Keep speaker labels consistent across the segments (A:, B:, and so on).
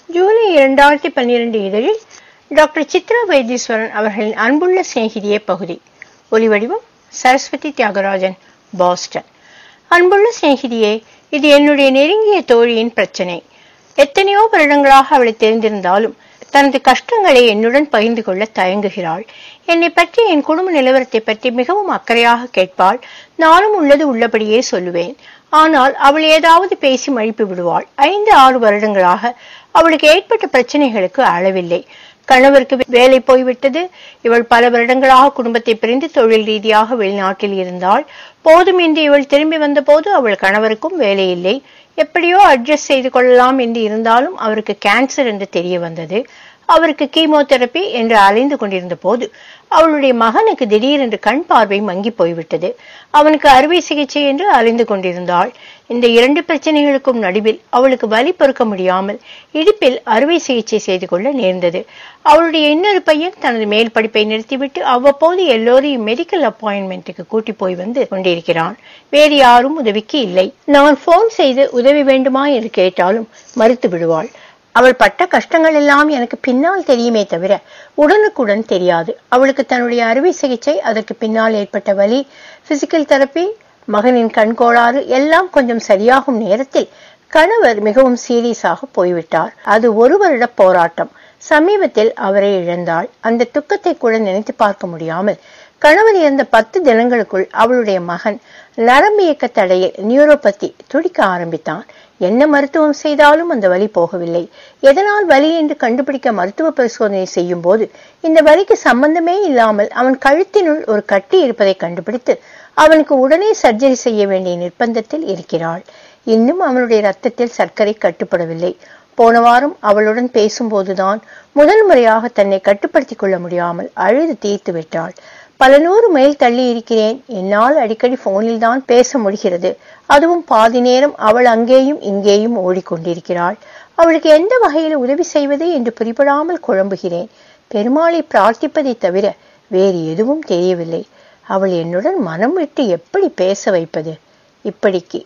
A: ஜூலை இரண்டாயிரத்தி பன்னிரண்டு இதழில் டாக்டர் சித்ரா வைத்தீஸ்வரன் அவர்களின் அன்புள்ள சிநேகிதியே பகுதி ஒலிவடிவம் சரஸ்வதி தியாகராஜன் பாஸ்டன் அன்புள்ள சிநேகிதியே இது என்னுடைய நெருங்கிய தோழியின் பிரச்சனை எத்தனையோ வருடங்களாக அவளை தெரிந்திருந்தாலும் தனது கஷ்டங்களை என்னுடன் பகிர்ந்து கொள்ள தயங்குகிறாள் என்னை பற்றி என் குடும்ப நிலவரத்தை பற்றி மிகவும் அக்கறையாக கேட்பாள் நானும் உள்ளது உள்ளபடியே சொல்லுவேன் ஆனால் அவள் ஏதாவது பேசி மழிப்பு விடுவாள் ஐந்து ஆறு வருடங்களாக அவளுக்கு ஏற்பட்ட பிரச்சனைகளுக்கு அளவில்லை கணவருக்கு வேலை போய்விட்டது இவள் பல வருடங்களாக குடும்பத்தை பிரிந்து தொழில் ரீதியாக வெளிநாட்டில் இருந்தாள் போதும் என்று இவள் திரும்பி வந்தபோது அவள் கணவருக்கும் வேலை இல்லை எப்படியோ அட்ஜஸ்ட் செய்து கொள்ளலாம் என்று இருந்தாலும் அவருக்கு கேன்சர் என்று தெரிய வந்தது அவருக்கு கீமோதெரப்பி என்று அலைந்து கொண்டிருந்த போது அவளுடைய மகனுக்கு திடீரென்று கண் பார்வை மங்கி போய்விட்டது அவனுக்கு அறுவை சிகிச்சை என்று அலைந்து கொண்டிருந்தாள் இந்த இரண்டு பிரச்சனைகளுக்கும் நடுவில் அவளுக்கு வலி பொறுக்க முடியாமல் இடுப்பில் அறுவை சிகிச்சை செய்து கொள்ள நேர்ந்தது அவளுடைய இன்னொரு பையன் தனது மேல் படிப்பை நிறுத்திவிட்டு அவ்வப்போது எல்லோரையும் மெடிக்கல் அப்பாயின்மெண்ட்டுக்கு கூட்டி போய் வந்து கொண்டிருக்கிறான் வேறு யாரும் உதவிக்கு இல்லை நான் போன் செய்து உதவி வேண்டுமா என்று கேட்டாலும் மறுத்து விடுவாள் அவள் பட்ட கஷ்டங்கள் எல்லாம் எனக்கு பின்னால் தெரியுமே தவிர உடனுக்குடன் தெரியாது அவளுக்கு தன்னுடைய அறுவை சிகிச்சை அதற்கு பின்னால் ஏற்பட்ட வலி பிசிக்கல் தெரப்பி மகனின் கண்கோளாறு எல்லாம் கொஞ்சம் சரியாகும் நேரத்தில் கணவர் மிகவும் சீரியஸாக போய்விட்டார் அது ஒரு வருட போராட்டம் சமீபத்தில் அவரை இழந்தாள் அந்த துக்கத்தை கூட நினைத்து பார்க்க முடியாமல் கணவர் இறந்த பத்து தினங்களுக்குள் அவளுடைய மகன் நரம்பு இயக்க தடையில் நியூரோபதி துடிக்க ஆரம்பித்தான் என்ன மருத்துவம் செய்தாலும் அந்த வலி போகவில்லை எதனால் வலி என்று கண்டுபிடிக்க மருத்துவ பரிசோதனை செய்யும் போது இந்த வலிக்கு சம்பந்தமே இல்லாமல் அவன் கழுத்தினுள் ஒரு கட்டி இருப்பதை கண்டுபிடித்து அவனுக்கு உடனே சர்ஜரி செய்ய வேண்டிய நிர்பந்தத்தில் இருக்கிறாள் இன்னும் அவனுடைய ரத்தத்தில் சர்க்கரை கட்டுப்படவில்லை போன வாரம் அவளுடன் பேசும்போதுதான் முதல் முறையாக தன்னை கட்டுப்படுத்திக் கொள்ள முடியாமல் அழுது தீர்த்து விட்டாள் பல நூறு மைல் தள்ளி இருக்கிறேன் என்னால் அடிக்கடி போனில் தான் பேச முடிகிறது அதுவும் பாதி நேரம் அவள் அங்கேயும் இங்கேயும் ஓடிக்கொண்டிருக்கிறாள் அவளுக்கு எந்த வகையில் உதவி செய்வது என்று புரிபடாமல் குழம்புகிறேன் பெருமாளை பிரார்த்திப்பதை தவிர வேறு எதுவும் தெரியவில்லை அவள் என்னுடன் மனம் விட்டு எப்படி பேச வைப்பது இப்படிக்கு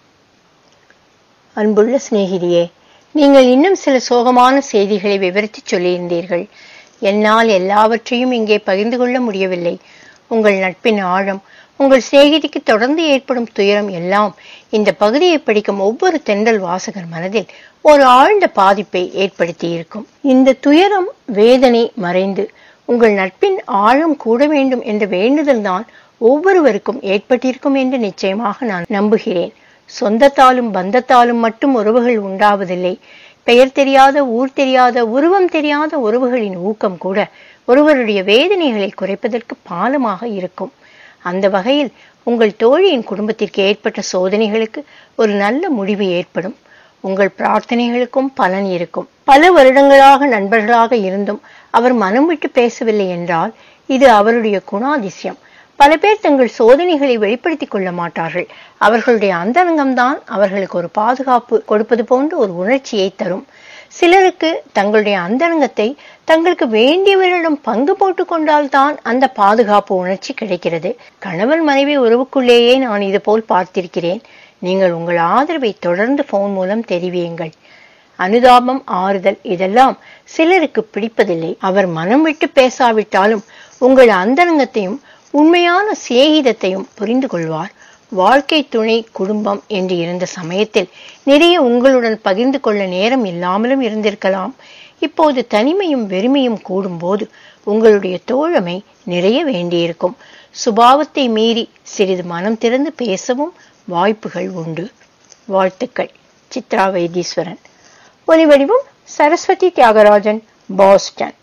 A: அன்புள்ள சிநேகிதியே நீங்கள் இன்னும் சில சோகமான செய்திகளை விவரித்து சொல்லியிருந்தீர்கள் என்னால் எல்லாவற்றையும் இங்கே பகிர்ந்து கொள்ள முடியவில்லை உங்கள் நட்பின் ஆழம் உங்கள் சிநேகிதிக்கு தொடர்ந்து ஏற்படும் துயரம் எல்லாம் இந்த பகுதியை படிக்கும் ஒவ்வொரு தென்றல் வாசகர் மனதில் ஒரு ஆழ்ந்த பாதிப்பை ஏற்படுத்தி இருக்கும் இந்த துயரம் வேதனை மறைந்து உங்கள் நட்பின் ஆழம் கூட வேண்டும் என்ற வேண்டுதல் தான் ஒவ்வொருவருக்கும் ஏற்பட்டிருக்கும் என்று நிச்சயமாக நான் நம்புகிறேன் சொந்தத்தாலும் பந்தத்தாலும் மட்டும் உறவுகள் உண்டாவதில்லை பெயர் தெரியாத ஊர் தெரியாத உருவம் தெரியாத உறவுகளின் ஊக்கம் கூட ஒருவருடைய வேதனைகளை குறைப்பதற்கு பாலமாக இருக்கும் அந்த வகையில் உங்கள் தோழியின் குடும்பத்திற்கு ஏற்பட்ட சோதனைகளுக்கு ஒரு நல்ல முடிவு ஏற்படும் உங்கள் பிரார்த்தனைகளுக்கும் பலன் இருக்கும் பல வருடங்களாக நண்பர்களாக இருந்தும் அவர் மனம் விட்டு பேசவில்லை என்றால் இது அவருடைய குணாதிசயம் பல பேர் தங்கள் சோதனைகளை வெளிப்படுத்திக் கொள்ள மாட்டார்கள் அவர்களுடைய அந்தரங்கம்தான் அவர்களுக்கு ஒரு பாதுகாப்பு கொடுப்பது போன்ற ஒரு உணர்ச்சியை தரும் சிலருக்கு தங்களுடைய அந்தரங்கத்தை தங்களுக்கு வேண்டியவரிடம் பங்கு போட்டுக் கொண்டால்தான் அந்த பாதுகாப்பு உணர்ச்சி கிடைக்கிறது கணவன் மனைவி உறவுக்குள்ளேயே நான் இது போல் பார்த்திருக்கிறேன் நீங்கள் உங்கள் ஆதரவை தொடர்ந்து போன் மூலம் தெரிவியுங்கள் அனுதாபம் ஆறுதல் இதெல்லாம் சிலருக்கு பிடிப்பதில்லை அவர் மனம் விட்டு பேசாவிட்டாலும் உங்கள் அந்தரங்கத்தையும் உண்மையான சிநேகிதத்தையும் புரிந்து கொள்வார் வாழ்க்கை துணை குடும்பம் என்று இருந்த சமயத்தில் நிறைய உங்களுடன் பகிர்ந்து கொள்ள நேரம் இல்லாமலும் இருந்திருக்கலாம் இப்போது தனிமையும் வெறுமையும் கூடும்போது உங்களுடைய தோழமை நிறைய வேண்டியிருக்கும் சுபாவத்தை மீறி சிறிது மனம் திறந்து பேசவும் வாய்ப்புகள் உண்டு வாழ்த்துக்கள் சித்ரா வைத்தீஸ்வரன் ஒலிவடிவம் சரஸ்வதி தியாகராஜன் பாஸ்டன்